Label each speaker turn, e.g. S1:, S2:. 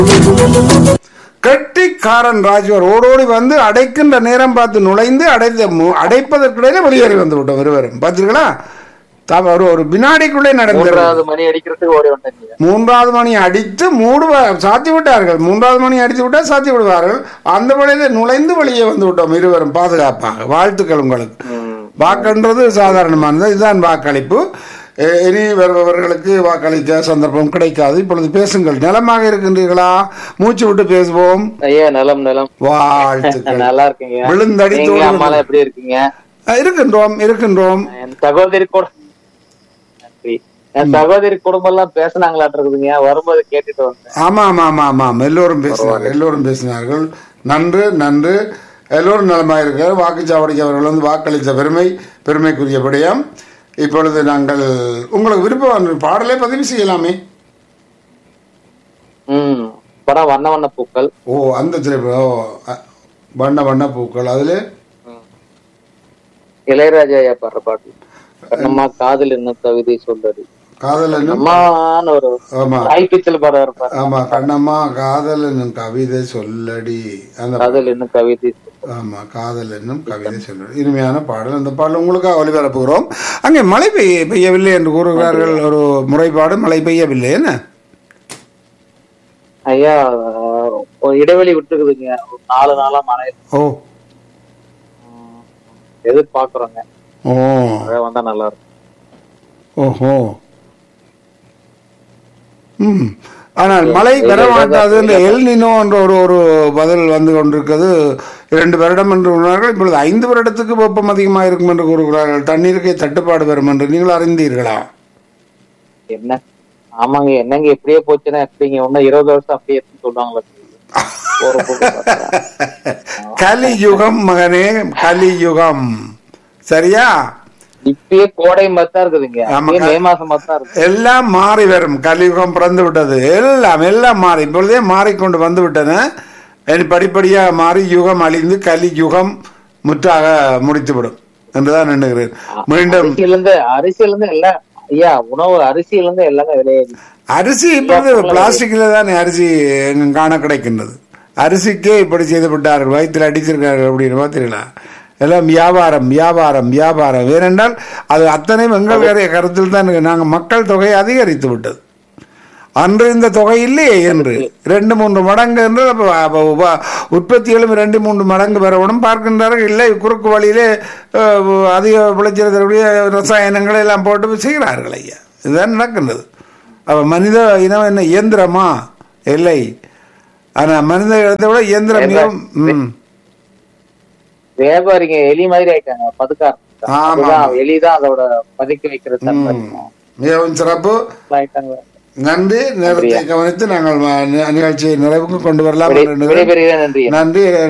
S1: கெட்டிக்காரன் ராஜ்வர் ஓடோடி வந்து அடைக்கின்ற நேரம் பார்த்து நுழைந்து அடைத்த மு- அடைப்பதற்கிடையில வெளியேறி வந்து விட்டோம் இருவரும் பார்த்தீர்களா த- ஒரு ஒரு வினாடிக்குள்ளே நடந்தது
S2: மூன்றாவது மணி அடிக்கிறதுக்கு ஓடி வந்தீங்க
S1: மூன்றாவது மணி அடித்து மூடு சாத்தி விட்டார்கள் மூன்றாவது மணி அடித்து விட்டால் சாத்தி விடுவார்கள் அந்த வழியில நுழைந்து வெளியே வந்து விட்டோம் இருவரும் பாதுகாப்பாக வாழ்த்துக்கள் உங்களுக்கு வாக்குன்றது சாதாரணமானது இதுதான் வாக்களிப்பு எ- இனி வருபவர்களுக்கு வாக்களிக்க சந்தர்ப்பம் கிடைக்காது இப்பொழுது பேசுங்கள் நலமாக இருக்கின்றீர்களா மூச்சு விட்டு பேசுவோம்
S2: ஐயா நலம் நலம்
S1: வாழ்த்துக்கள்
S2: நல்லா இருக்கீங்க
S1: விழுந்தடி
S2: நீங்க
S1: தோடு
S2: அம்மாலாம் எப்படி இருக்கீங்க
S1: அஹ், இருக்கின்றோம் இருக்கின்றோம்
S2: என் சகோதரி கூட நன்றி என் சகோதரி குடும்பம் எல்லாம் பேசினாங்களாட்டு இருக்குதுங்க வரும்போது கேட்டுட்டு வந்தேன்
S1: ஆமா ஆமா ஆமா ஆமாம் எல்லோரும் பேசினார்கள் எல்லோரும் பேசினார்கள் நன்று நன்று எல்லோரும் நலமாக இருக்கிறார் வாக்குச்சாவடிக்கு அவர்கள் வந்து வாக்களித்த பெருமை பெருமைக்குரிய விடயம் இப்பொழுது நாங்கள் உங்களுக்கு விருப்பம் பாடலே பதிவு செய்யலாமே
S2: ம் படம் வண்ண வண்ண பூக்கள்
S1: ஓ அந்த திரைப்படம் ஓ அ- வண்ண வண்ண பூக்கள் அதுல
S2: இளையராஜா ஐயா பாடுற பாட்டு கண்ணம்மா காதல் என்ன கவிதை சொல்லடி
S1: காதல் என்னும்
S2: அம்மான்னு ஒரு
S1: ஆமா
S2: தாய் பிச்சல் பாடம் இருப்பாரு
S1: ஆமா கண்ணம்மா காதல் என்னும் கவிதை சொல்லடி அந்த
S2: காதல் என்ன கவிதை சொல்லடி.
S1: ஆமா காதல் என்னும் கவிதை சொல்லடி இனிமையான பாடல் அந்த பாடல் உங்களுக்காக ஒளிபரப்புகிறோம் அங்கே மழை பெய்ய பெய்யவில்லை என்று கூறுகிறார்கள் ஒரு முறைப்பாடு மழை பெய்யவில்லை என்ன
S2: ஐயா ஒரு இடைவெளி விட்டுருக்குதுங்க ஒரு நாலு நாளா மழை
S1: ஓ
S2: எதிர்பார்க்கறோங்க
S1: ஓ
S2: மழை வந்தா நல்லா இருக்கும்
S1: ஓஹோ ம் ஆனால் மழை பெற மாட்டாது என்ற எல் நினோ என்ற ஒரு ஒரு பதில் வந்து கொண்டிருக்கிறது இரண்டு வருடம் என்று கூறினார்கள் இப்பொழுது ஐந்து வருடத்துக்கு வெப்பம் அதிகமாக இருக்கும் என்று கூறுகிறார்கள் தண்ணீருக்கு தட்டுப்பாடு வரும் என்று நீங்கள் அறிந்தீர்களா
S2: என்ன ஆமாங்க என்னங்க இப்படியே போச்சுன்னா எப்படிங்க இன்னும் இருபது வருஷம் அப்படியே இருக்குன்னு சொல்லுவாங்களா போற போக்கு பார்த்தா.
S1: கலியுகம் மகனே கலியுகம் சரியா
S2: இப்பயே கோடை மாதிரி தான் இருக்குதுங்க
S1: ஆமா.
S2: அப்பயே மே மாசம் மாதிரி தான் இருக்கு
S1: எல்லாம் மாறி வரும் கலியுகம் பிறந்து விட்டது எல்லாம் எல்லாம் மாறி இப்பொழுதே மாறிக்கொண்டு வந்து விட்டன இனி படிப்படியாக மாறி யுகம் அழிந்து கலியுகம் முற்றாக முடித்துவிடும் என்றுதான் எண்ணுகிறேன் மீண்டும்
S2: அரிசியில இருந்து அரிசியில இருந்து எல்லாம் ஐயா உணவு அரிசியில இருந்து எல்லாமே விளையாடி
S1: அரிசி இப்பொழுது பிளாஸ்டிக்ல தானே அரிசி எங்க காண கிடைக்கின்றது அரிசிக்கே இப்படி செய்து விட்டார்கள் வயிற்றில் அடிச்சிருக்கார்கள் அப்படின்னு பார்த்தீங்களா எல்லாம் வியாபாரம் வியாபாரம் வியாபாரம் ஏனென்றால் அது அத்தனையும் எங்கள் கரை- கருத்தில் தான் இருக்கு. நாங்கள் மக்கள் தொகை அதிகரித்து விட்டது அன்று இந்த தொகை இல்லையே என்று ரெண்டு மூன்று மடங்கு என்று அப்ப அப்ப உப- உற்பத்திகளும் ரெண்டு மூன்று மடங்கு பெறவும் பார்க்கின்றார்கள் இல்லை குறுக்கு வழியிலே அஹ், அதிக விளைச்சல் தரக்கூடிய ரசாயனங்களை எல்லாம் போட்டு செய்கிறார்கள் ஐயா இதுதான் நடக்கின்றது அப்ப மனித இனம் என்ன இயந்திரமா இல்லை ஆனா மனித இனத்தை விட இயந்திரம் மிகவும் ம்.
S2: வியாபாரிங்க எலி மாதிரி ஆயிட்டாங்க பதுக்க ஆரம்பிச்சிட்டாங்க.
S1: ஆமா.
S2: அதுதான் எலிதான் அதோட பதுக்கி வைக்கிற தன்மை
S1: ம். மிகவும் சிறப்பு
S2: ஆயிட்டாங்க
S1: நன்றி நேரத்தை கவனித்து நாங்கள் ம- நிகழ்ச்சியை நிறைவுக்கு கொண்டு வரலாம் என்று எண்ணுகிறேன்.
S2: விடைபெறுகிறேன் நன்றி
S1: நன்றி